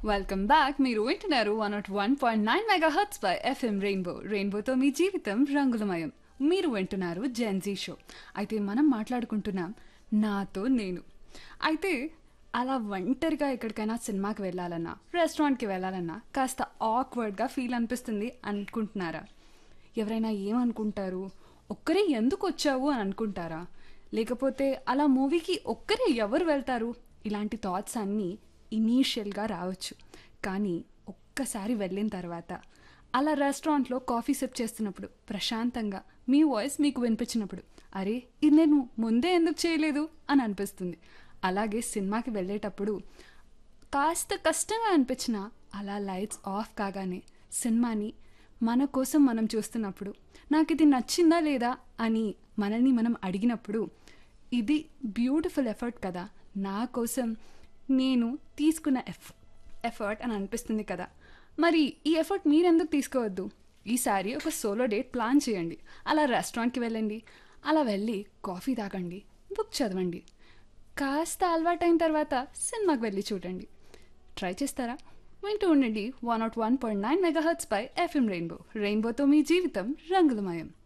welcome back మీరు వింటున్నారు one not one point nine megahertz by FM rainbow రెయిన్బోతో మీ జీవితం రంగులమయం మీరు వింటున్నారు జెన్జీ షో అయితే మనం మాట్లాడుకుంటున్నాం నాతో నేను అయితే అలా ఒంటరిగా ఎక్కడికైనా సినిమాకి వెళ్ళాలన్నా రెస్టారెంట్కి వెళ్ళాలన్నా కాస్త ఆక్వర్డ్గా ఫీల్ అనిపిస్తుంది అనుకుంటున్నారా ఎవరైనా ఏమనుకుంటారు ఒక్కరే ఎందుకు వచ్చావు అని అనుకుంటారా లేకపోతే అలా మూవీకి ఒక్కరే ఎవరు వెళ్తారు ఇలాంటి థాట్స్ అన్నీ ఇనీషియల్గా రావచ్చు కానీ ఒక్కసారి వెళ్ళిన తర్వాత అలా రెస్టారెంట్లో కాఫీ సిప్ చేస్తున్నప్పుడు ప్రశాంతంగా మీ వాయిస్ మీకు వినిపించినప్పుడు అరే ఇది నేను ముందే ఎందుకు చేయలేదు అని అనిపిస్తుంది అలాగే సినిమాకి వెళ్ళేటప్పుడు కాస్త కష్టంగా అనిపించిన అలా లైట్స్ ఆఫ్ కాగానే సినిమాని మన కోసం మనం చూస్తున్నప్పుడు నాకు ఇది నచ్చిందా లేదా అని మనల్ని మనం అడిగినప్పుడు ఇది బ్యూటిఫుల్ ఎఫర్ట్ కదా నా కోసం నేను తీసుకున్న ఎఫ్ ఎఫర్ట్ అని అనిపిస్తుంది కదా మరి ఈ ఎఫర్ట్ మీరెందుకు తీసుకోవద్దు ఈసారి ఒక సోలో డేట్ ప్లాన్ చేయండి అలా రెస్టారెంట్కి వెళ్ళండి అలా వెళ్ళి కాఫీ తాగండి బుక్ చదవండి కాస్త అలవాటైన తర్వాత సినిమాకి వెళ్ళి చూడండి ట్రై చేస్తారా వింటూ ఉండండి one not one point nine megahertz by FM rainbow రెయిన్బోతో మీ జీవితం రంగులమయం